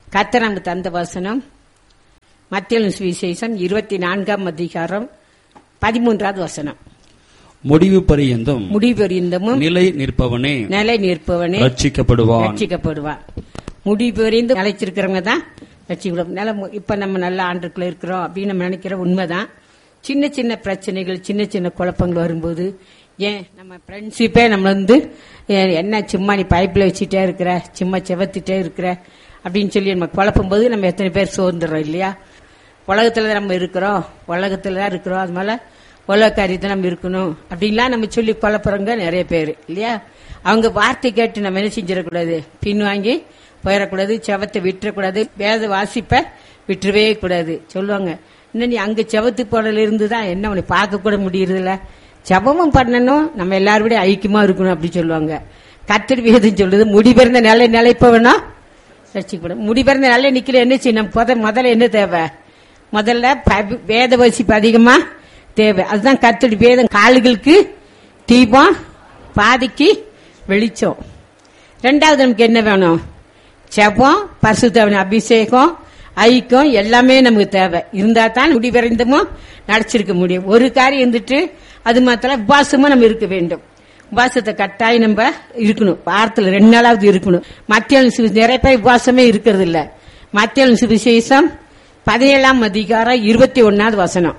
கர்த்தர் நமக்கு தந்த வசனம் மத்திய சுவிசேஷம் இருபத்தி நான்காம் அதிகாரம் பதிமூன்றாவது வசனம் முடிவு பரியந்தம் முடிவெறிந்தமும் நிலை நிற்பவனே நிலை நிற்பவனே ரட்சிக்கப்படுவான் ரட்சிக்கப்படுவான் முடிவெறிந்து நிலைச்சிருக்கிறவங்க தான் ரட்சிக்கப்படும் நில இப்ப நம்ம நல்ல ஆண்டுக்குள்ள இருக்கிறோம் அப்படின்னு நம்ம நினைக்கிற உண்மைதான் சின்ன சின்ன பிரச்சனைகள் சின்ன சின்ன குழப்பங்கள் வரும்போது ஏன் நம்ம ஃப்ரெண்ட்ஷிப்பே நம்ம வந்து ஏ, என்ன சும்மா நீ பைப்பில் வச்சுட்டே இருக்கிற சும்மா செவத்திட்டே இருக்கிற அப்படின்னு சொல்லி நம்ம குழப்பும் போது நம்ம எத்தனை பேர் சோர்ந்துடுறோம் இல்லையா உலகத்துல தான் நம்ம இருக்கிறோம் உலகத்துல தான் இருக்கிறோம் அது மேல உலக காரியத்தை நம்ம இருக்கணும் அப்படின்லாம் நம்ம சொல்லி குழப்புறவங்க நிறைய பேர் இல்லையா அவங்க வார்த்தை கேட்டு நம்ம என்ன செஞ்சிடக்கூடாது பின் வாங்கி போயிடக்கூடாது செவத்தை விட்டுறக்கூடாது வேத வாசிப்ப விட்டுறவே கூடாது சொல்லுவாங்க இன்னும் நீ அங்க செவத்து போனதுல இருந்து தான் என்ன உன்னை பார்க்க கூட முடியறதில்ல ஜபமும் பண்ணணும் நம்ம எல்லாரோட ஐக்கியமா இருக்கணும் அப்படி சொல்லுவாங்க கத்தர் விகிதம் சொல்லுது முடிபிறந்த நிலை நிலைப்பவனா ரட்சிக்கப்படும் முடிபிறந்த நல்ல நிக்கல என்ன செய்யணும் முத முதல்ல என்ன தேவை முதல்ல ப- வேத வசிப்பு அதிகமா தேவை அதுதான் கத்தடி வேதம் கால்களுக்கு தீபம் பாதிக்கு வெளிச்சம் ரெண்டாவது நமக்கு என்ன வேணும் செபம் பரிசுத்தவன் அபிஷேகம் ஐக்கியம் எல்லாமே நமக்கு தேவை இருந்தா தான் முடிவரைந்தமும் நடிச்சிருக்க முடியும் ஒரு காரியம் இருந்துட்டு அது மாத்திரம் உபாசமும் நம்ம இருக்க வேண்டும் உபாசத்தை கட்டாயம் நம்ம இருக்கணும் வாரத்துல ரெண்டு நாளாவது இருக்கணும் மத்திய நிறைய பேர் உபாசமே இருக்கிறது இல்ல மத்திய சுவிசேஷம் பதினேழாம் அதிகாரம் இருபத்தி ஒன்னாவது வசனம்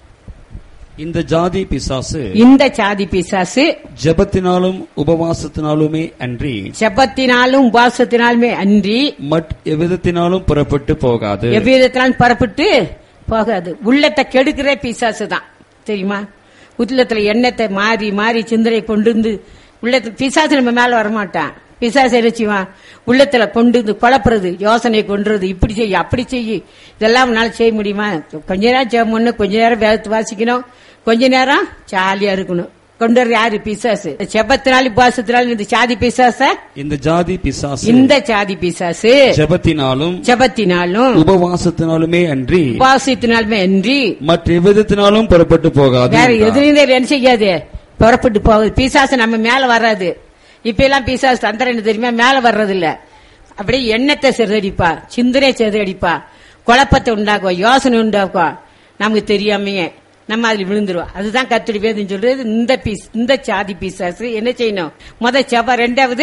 இந்த ஜாதி பிசாசு இந்த சாதி பிசாசு ஜெபத்தினாலும் உபவாசத்தினாலுமே அன்றி செபத்தினாலும் உபாசத்தினாலுமே அன்றி மட் எவ்விதத்தினாலும் புறப்பட்டு போகாது எவ்விதத்தினாலும் பரப்பிட்டு போகாது உள்ளத்தை கெடுக்கிற பிசாசு தான் தெரியுமா உள்ளத்துல எண்ணத்தை மாறி மாறி சிந்தனை கொண்டு வந்து உள்ளத்துல பிசாசு நம்ம மேல வரமாட்டான் பிசாசு என்ன செய்வான் உள்ளத்துல கொண்டு வந்து குழப்புறது யோசனை கொண்டுறது இப்படி செய்ய அப்படி செய்ய இதெல்லாம் உன்னால செய்ய முடியுமா கொஞ்ச நேரம் ஜெபம் பண்ணணும் கொஞ்ச நேரம் வேதத்தை வாசிக்கணும் கொஞ்ச நேரம் ஜாலியா இருக்கணும் கொண்டு வர யாரு பிசாசு செபத்தினாலும் உபாசத்தினாலும் இந்த சாதி பிசாச இந்த ஜாதி பிசாசு இந்த சாதி பிசாசு ஜெபத்தினாலும் ஜெபத்தினாலும் உபவாசத்தினாலுமே அன்றி உபாசத்தினாலுமே அன்றி மற்ற எவ்விதத்தினாலும் புறப்பட்டு போகாது வேற என்றார். எதுலையும் என்ன செய்யாது புறப்பட்டு போகுது பிசாசு நம்ம மேல வராது இப்ப எல்லாம் பிசாசு தந்திரம் என்ன தெரியுமா மேல வர்றது இல்ல அப்படியே எண்ணத்தை சிதறடிப்பா சிந்தனை சிதறடிப்பா குழப்பத்தை உண்டாக்குவா யோசனை உண்டாக்குவா நமக்கு தெரியாமையே நம்ம அதுல விழுந்துருவோம் அதுதான் கத்துடி வேதம் சொல்றது இந்த பீஸ் இந்த சாதி பிசாசு என்ன செய்யணும் முத செவ்வா ரெண்டாவது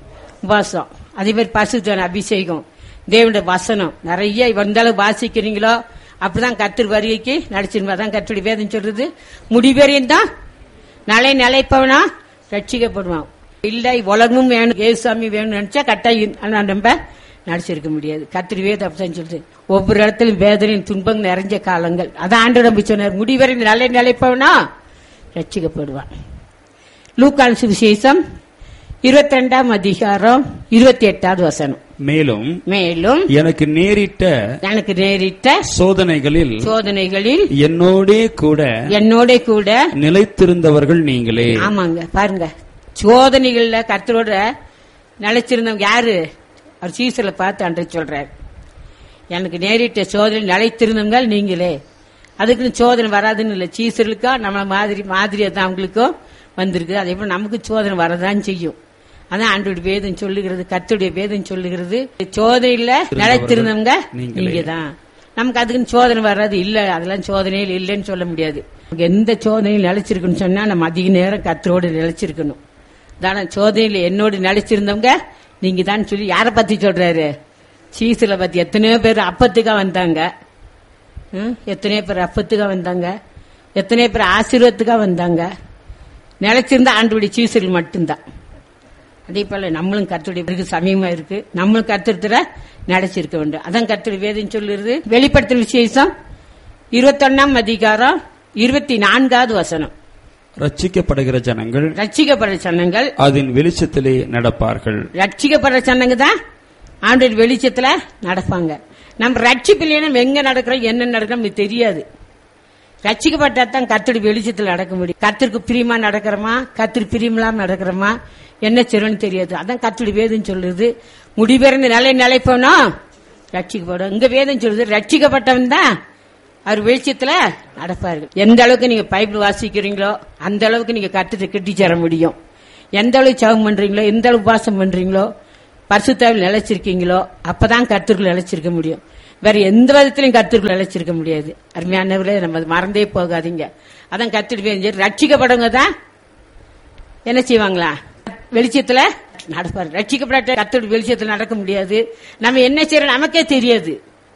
உபாசம் அதே மாதிரி பசுத்தன அபிஷேகம் தேவனுடைய வசனம் நிறைய வந்தாலும் வாசிக்கிறீங்களோ அப்படிதான் கத்தர் வருகைக்கு நடிச்சிருந்தா தான் கத்துடி வேதம் சொல்றது முடிவரையும் தான் நலை நிலைப்பவனா ரட்சிக்கப்படுவான் இல்லை உலகமும் வேணும் ஏசுசாமி வேணும்னு நினைச்சா கட்டாயம் ஆனா நம்ம நடிச்சிருக்க முடியாது கத்திரி வேதம் அப்படிதான் சொல்றது ஒவ்வொரு இடத்துலயும் வேதனையும் துன்பங்கள் நிறைஞ்ச காலங்கள் அதான் ஆண்டு நம்பி சொன்னார் முடிவரை நல்ல நிலைப்பவனா ரட்சிக்கப்படுவான் லூக்கான் சுவிசேஷம் இருபத்தி ரெண்டாம் அதிகாரம் இருபத்தி எட்டாவது வசனம் மேலும் மேலும் எனக்கு நேரிட்ட எனக்கு நேரிட்ட சோதனைகளில் சோதனைகளில் என்னோடே கூட என்னோட கூட நிலைத்திருந்தவர்கள் நீங்களே ஆமாங்க பாருங்க சோதனைகள்ல கர்த்தரோட நிலைச்சிருந்தவங்க யாரு அவர் சீசர்ல பார்த்து அன்றை சொல்றாரு எனக்கு நேரிட்ட சோதனை நிலைத்திருந்தவங்க நீங்களே அதுக்குன்னு சோதனை வராதுன்னு இல்லை சீசர்களுக்கா நம்ம மாதிரி மாதிரியா தான் அவங்களுக்கும் வந்திருக்கு அதே போல நமக்கு சோதனை வரதான் செய்யும் அதான் ஆண்டோட வேதம் சொல்லுகிறது கர்த்தருடைய வேதம் சொல்லுகிறது சோதனையில நிலைத்திருந்தவங்க நீங்களே. நீங்க தான் நமக்கு அதுக்குன்னு சோதனை வர்றது இல்ல அதெல்லாம் சோதனையில் இல்லைன்னு சொல்ல முடியாது நமக்கு எந்த சோதனையில் நிலைச்சிருக்குன்னு சொன்னா நம்ம அதிக நேரம் கத்தரோடு நிலைச்சிருக்கணும் தானே சோதனையில் என்னோடு நிலைச்சிருந்தவங்க நீங்க தான் சொல்லி யாரை பத்தி சொல்றாரு சீசில பத்தி எத்தனையோ பேர் அப்பத்துக்கா வந்தாங்க ம், எத்தனையோ பேர் அப்பத்துக்கா வந்தாங்க எத்தனையோ பேர் ஆசீர்வாதத்துக்கா வந்தாங்க நிலைச்சிருந்தா ஆண்டுடைய சீசர்கள் மட்டும்தான் அதே போல நம்மளும் கர்த்தருடைய பிறகு சமயமா இருக்கு நம்மளும் கர்த்தத்துல நினைச்சிருக்க வேண்டும் அதான் கர்த்தருடைய வேதம் சொல்லுறது வெளிப்படுத்தல் விசேஷம் இருபத்தொன்னாம் அதிகாரம் இருபத்தி நான்காவது வசனம் ரட்சிக்கப்படுகிற ஜனங்கள் ரட்சிக்கப்படுற சன்னங்கள் அதன் வெளிச்சத்திலே நடப்பார்கள் ரட்சிக்கப்படுற சன்னங்க தான் ஆண்டோட வெளிச்சத்துல நடப்பாங்க நம்ம ரட்சிப்பில்லைன்னா நம்ம எங்க நடக்கிறோம் என்ன நடக்கிறோம் நமக்கு தெரியாது ரட்சிக்கப்பட்டா தான் கத்தடி வெளிச்சத்துல நடக்க முடியும் கத்திற்கு பிரியமா நடக்கிறோமா கத்திரி பிரியமில்லாம நடக்கிறோமா என்ன செய்யணும்னு தெரியாது அதான் கத்தடி வேதம் சொல்லுது முடிபிறந்து நிலை நிலைப்போனா ரட்சிக்கப்படும் இங்க வேதம் சொல்லுது ரட்சிக்கப்பட்டவன் தான் அவர் வெளிச்சத்துல நடப்பார்கள் எந்த அளவுக்கு நீங்க பைபிள் வாசிக்கிறீங்களோ அந்த அளவுக்கு நீங்க கத்துட்டு கட்டி சேர முடியும் எந்த அளவுக்கு ஜெபம் பண்றீங்களோ எந்த அளவுக்கு உபாசம் பண்றீங்களோ பரிசுத்தாவில் நிலைச்சிருக்கீங்களோ அப்பதான் கர்த்தர்கள் நிலைச்சிருக்க முடியும் வேற எந்த விதத்திலையும் கர்த்தர்கள் நிலைச்சிருக்க முடியாது அருமையானவர்களே நம்ம அது மறந்தே போகாதீங்க அதான் கத்துட்டு ரட்சிக்கப்படுங்க தான் என்ன செய்வாங்களா வெளிச்சத்துல நடப்பாரு ரட்சிக்கப்படாட்ட கத்தோட வெளிச்சத்துல நடக்க முடியாது நம்ம என்ன செய்யறோம் நமக்கே தெரியாது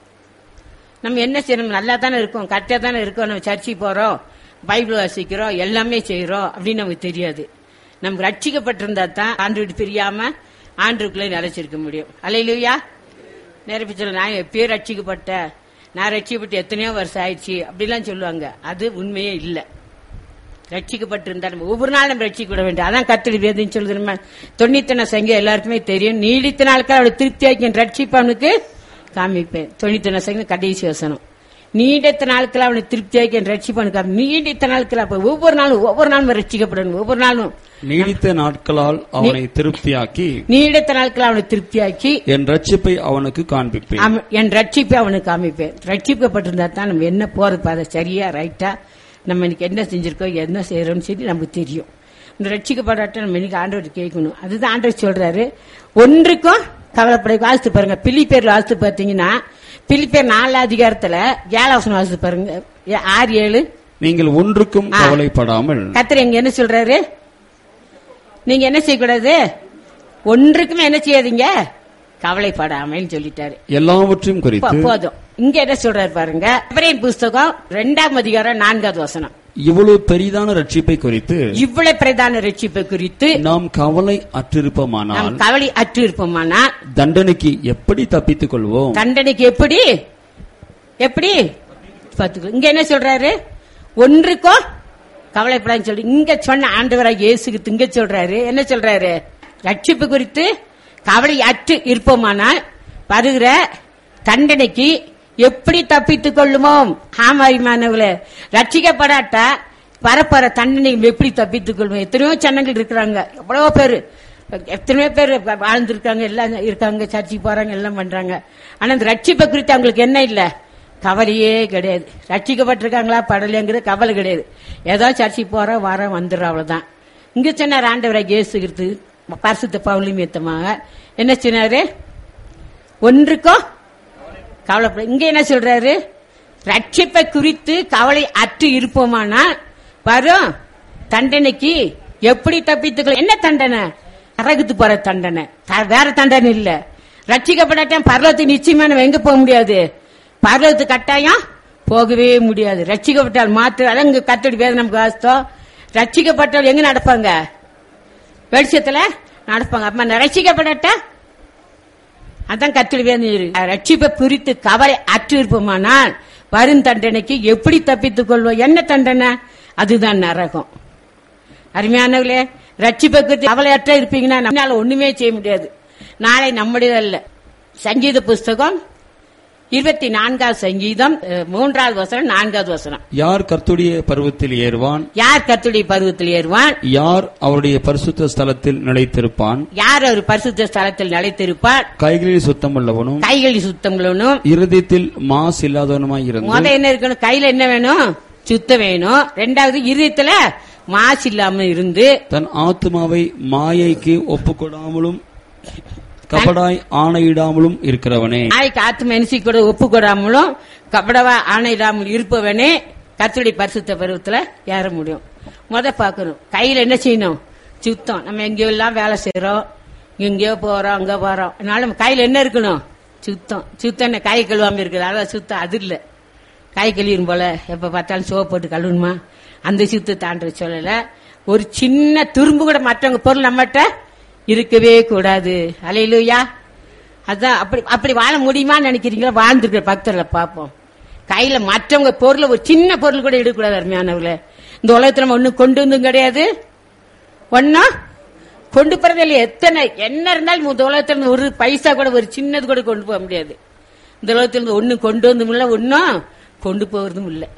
நம்ம என்ன செய்யணும் நல்லா தானே இருக்கோம் கரெக்டா தானே இருக்கோம் நம்ம சர்ச்சைக்கு போறோம் பைபிள் வாசிக்கிறோம் எல்லாமே செய்யறோம் அப்படின்னு நமக்கு தெரியாது நம்ம ரட்சிக்கப்பட்டிருந்தா தான் ஆண்டு விட்டு பிரியாம ஆண்டுக்குள்ளே நிலைச்சிருக்க முடியும் அலையிலுயா நேரப்பி சொல்ல நான் எப்பயோ ரட்சிக்கப்பட்டேன் நான் ரட்சிக்கப்பட்டு எத்தனையோ வருஷம் ஆயிடுச்சு அப்படிலாம் சொல்லுவாங்க அது உண்மையே இல்லை ரட்சிக்கப்பட்டிருந்தா நம்ம ஒவ்வொரு நாளும் நம்ம ரட்சிக்கப்பட வேண்டும் அதான் கத்தடி வேதம் சொல்லுது நம்ம தொண்ணூத்தன சங்கம் எல்லாருக்குமே தெரியும் நீடித்த நாட்கள் அவளை திருப்தி ஆக்கி ரட்சிப்பவனுக்கு காமிப்பேன் தொண்ணூத்தன சங்கம் கடைசி வசனம் நீடித்த நாட்கள் அவனை திருப்தி ஆக்கி ரட்சிப்பவனுக்கு நீடித்த நாட்கள் அப்ப ஒவ்வொரு நாளும் ஒவ்வொரு நாளும் ரட்சிக்கப்படணும் ஒவ்வொரு நாளும் நீடித்த நாட்களால் அவனை திருப்தியாக்கி நீடித்த நாட்கள் அவனை திருப்தியாக்கி என் ரட்சிப்பை அவனுக்கு காண்பிப்பேன் அவன் என் ரட்சிப்பை அவனுக்கு காமிப்பேன் ரட்சிக்கப்பட்டிருந்தா தான் நம்ம என்ன போறது பாதை சரியா ரைட்டா நம்ம இன்னைக்கு என்ன செஞ்சிருக்கோம் என்ன செய்யறோம்னு சொல்லி நமக்கு தெரியும் இந்த ரட்சிக்கப்படாட்ட நம்ம இன்னைக்கு ஆண்டவர் கேட்கணும் அதுதான் ஆண்டவர் சொல்றாரு ஒன்றுக்கும் கவலைப்பட வாசித்து பாருங்க பிலிப்பேர் வாசித்து பார்த்தீங்கன்னா பிலிப்பேர் நாலு அதிகாரத்துல ஏழாவசனம் வாசித்து பாருங்க ஏ- ஆறு ஏழு நீங்கள் ஒன்றுக்கும் ஆ. கவலைப்படாமல் கத்திர இங்க என்ன சொல்றாரு நீங்க என்ன செய்யக்கூடாது ஒன்றுக்குமே என்ன செய்யாதீங்க கவலைப்படாமல் சொல்லிட்டாரு எல்லாவற்றையும் போ- குறித்து போதும் இங்க என்ன சொல்றாரு பாருங்க எபிரேயர் புஸ்தகம் இரண்டாம் அதிகாரம் நான்காவது வசனம் இவ்வளவு பெரிதான ரட்சிப்பை குறித்து இவ்வளவு பிரதான ரட்சிப்பை குறித்து நாம் கவலை நாம் அற்றிருப்போமானால் கவலை அற்று இருப்போமானா தண்டனைக்கு எப்படி தப்பித்துக் கொள்வோம் தண்டனைக்கு எப்படி எப்படி பாத்துக்கோ இங்க என்ன சொல்றாரு ஒன்றுக்கோ கவலைப்படான்னு சொல்லி இங்க சொன்ன ஆண்டவராக இயேசுக்கு இங்க சொல்றாரு என்ன சொல்றாரு ரட்சிப்பு குறித்து கவலை அற்று இருப்போமானால் வருகிற தண்டனைக்கு எப்படி தப்பித்துக் கொள்ளுமோம் ஆமாரிமானவர்களே ரட்சிக்கப்படாட்டா வரப்போற தண்டனை எப்படி தப்பித்துக் கொள்வோம் எத்தனையோ சன்னங்கள் இருக்கிறாங்க எவ்வளவோ பேரு எத்தனையோ பேர் வாழ்ந்திருக்காங்க எல்லாம் இருக்காங்க சர்ச்சுக்கு போறாங்க எல்லாம் பண்றாங்க ஆனா இந்த ரட்சிப்பை குறித்து அவங்களுக்கு என்ன இல்ல கவலையே கிடையாது ரட்சிக்கப்பட்டிருக்காங்களா படலைங்கிறது கவலை கிடையாது ஏதோ சர்ச்சுக்கு போறோம் வரோம் வந்துடுறோம் அவ்வளவுதான் இங்க சொன்னார் ஆண்டவரை இயேசுகிறது பரிசுத்த பவுலிமியத்தமாக என்ன சொன்னாரு ஒன்றுக்கோ கவலைப்பட இங்க என்ன சொல்றாரு ரட்சிப்பை குறித்து கவலை அற்று இருப்போமானால் வரும் தண்டனைக்கு எப்படி தப்பித்துக்கலாம் என்ன தண்டனை நரகத்து போற தண்டனை த- வேற தண்டனை இல்ல ரட்சிக்கப்படாட்டம் பர்வத்துக்கு நிச்சயமா நம்ம எங்க போக முடியாது பர்வத்து கட்டாயம் போகவே முடியாது ரட்சிக்கப்பட்டால் மாத்திரம் அதான் இங்க கத்தடி வேதனை நமக்கு வாஸ்தம் ரட்சிக்கப்பட்டால் எங்க நடப்பாங்க வெளிச்சத்துல நடப்பாங்க அப்ப ரட்சிக்கப்படட்டா அதான் கத்திரி வேணும் ரட்சிப்பை குறித்து கவலை அற்று இருப்போமானால் வரும் தண்டனைக்கு எப்படி தப்பித்துக் கொள்வோம் என்ன தண்டனை அதுதான் நரகம் அருமையானவர்களே ரட்சிப்பை குறித்து கவலையற்ற இருப்பீங்கன்னா நம்மளால ஒண்ணுமே செய்ய முடியாது நாளை நம்முடையதல்ல சங்கீத புஸ்தகம் இருபத்தி நான்காவது சங்கீதம் அஹ், மூன்றாவது வசனம் நான்காவது வசனம் யார் கர்த்துடைய பருவத்தில் ஏறுவான் யார் கத்துடைய பருவத்தில் ஏறுவான் யார் அவருடைய பரிசுத்த ஸ்தலத்தில் நிலைத்திருப்பான் யார் ஒரு பரிசுத்த ஸ்தலத்தில் நிலைத்திருப்பார் கைகளில் சுத்தமுள்ளவனும் கைகளில் சுத்தங்களும் இருதயத்தில் மாசு இல்லாதவனுமாய் முத இருந்து என்ன இருக்கணும் கையில என்ன வேணும் சுத்தம் வேணும் ரெண்டாவது இருதயத்துல மாசு இல்லாம இருந்து தன் ஆத்மாவை மாயைக்கு ஒப்புக்கொடாமலும் கபடாய் ஆணையிடாமலும் இருக்கிறவனே நாய்க்கு ஆத்ம என்சி கூட ஒப்பு கொடாமலும் கபடவா ஆணையிடாமல் இருப்பவனே கத்துடைய பரிசுத்த பருவத்துல ஏற முடியும் முத பார்க்கணும் கையில என்ன செய்யணும் சுத்தம் நம்ம எங்கேயோ எல்லாம் வேலை செய்யறோம் எங்கேயோ போறோம் அங்க போறோம் அதனால நம்ம கையில என்ன இருக்கணும் சுத்தம் சுத்தம் என்ன கை கழுவாம இருக்குது அதான் சுத்தம் அது இல்ல கை கழுவிடும் போல எப்ப பார்த்தாலும் சோப்பு போட்டு கழுவணுமா அந்த சுத்தத்தை ஆண்டு சொல்லல ஒரு சின்ன துரும்பு கூட மற்றவங்க பொருள் நம்மகிட்ட இருக்கவே கூடாது அலையிலுயா அதான் அப்படி அப்படி வாழ முடியுமான்னு நினைக்கிறீங்களா வாழ்ந்துருக்கிற பக்தர்களை பார்ப்போம் கையில மற்றவங்க பொருளை ஒரு சின்ன பொருள் கூட எடுக்கக்கூடாது அருமையானவர்களே இந்த உலகத்துல நம்ம ஒண்ணும் கொண்டு வந்தும் கிடையாது ஒன்னும் கொண்டு போறது இல்லையா எத்தனை என்ன இருந்தாலும் இந்த உலகத்துல இருந்து ஒரு பைசா கூட ஒரு சின்னது கூட கொண்டு போக முடியாது இந்த உலகத்துல இருந்து ஒண்ணும் கொண்டு வந்தும் இல்ல ஒன்னும் கொண்டு போறதும் இல்லை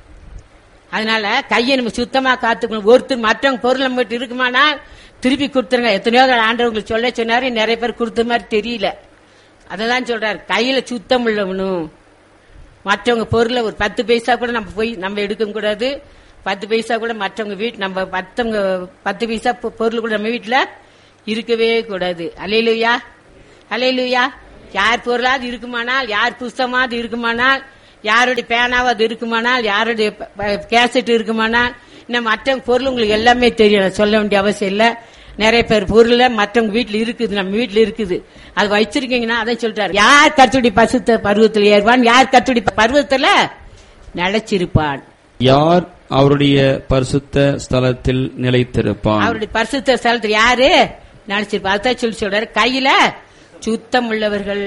அதனால கையை நம்ம சுத்தமா காத்துக்கணும் ஒருத்தர் மற்றவங்க பொருள் நம்ம கிட்ட இருக்குமானா திருப்பி கொடுத்துருங்க எத்தனையோ தடவை ஆண்டவங்களுக்கு சொல்ல சொன்னாரு நிறைய பேர் கொடுத்த மாதிரி தெரியல அததான் சொல்றாரு கையில சுத்தம் உள்ளவனும் மற்றவங்க பொருளை ஒரு பத்து பைசா கூட நம்ம போய் நம்ம எடுக்க கூடாது பத்து பைசா கூட மற்றவங்க வீட்டு நம்ம மற்றவங்க பத்து பைசா பொ- பொருள் கூட நம்ம வீட்டுல இருக்கவே கூடாது அலையிலுயா ஹalleluya யார் பொருளாது இருக்குமானால் யார் புஸ்தமாவது இருக்குமானால் யாருடைய பேனாவது இருக்குமானால் யாருடைய கேசட் இருக்குமானால் இன்னும் மற்ற பொருள் உங்களுக்கு எல்லாமே தெரியும் நான் சொல்ல வேண்டிய அவசியம் இல்ல நிறைய பேர் பொருள் மற்றவங்க வீட்டுல இருக்குது நம்ம வீட்டுல இருக்குது அது வச்சிருக்கீங்கன்னா அதை சொல்றாரு யார் கத்துடி பசுத்த பருவத்தில் ஏறுவான் யார் கத்துடி பருவத்துல நிலைச்சிருப்பான் யார் அவருடைய பரிசுத்த ஸ்தலத்தில் நிலைத்திருப்பான் அவருடைய பரிசுத்த ஸ்தலத்தில் யாரு நினைச்சிருப்பா அதான் சொல்லி சொல்றாரு கையில சுத்தம் உள்ளவர்கள்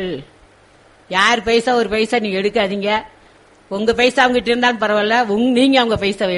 யார் பைசா ஒரு பைசா நீங்க எடுக்காதீங்க உங்க பைசா அவங்க கிட்ட இருந்தாலும் பரவாயில்ல உங்க நீங்க அவங்க பைசா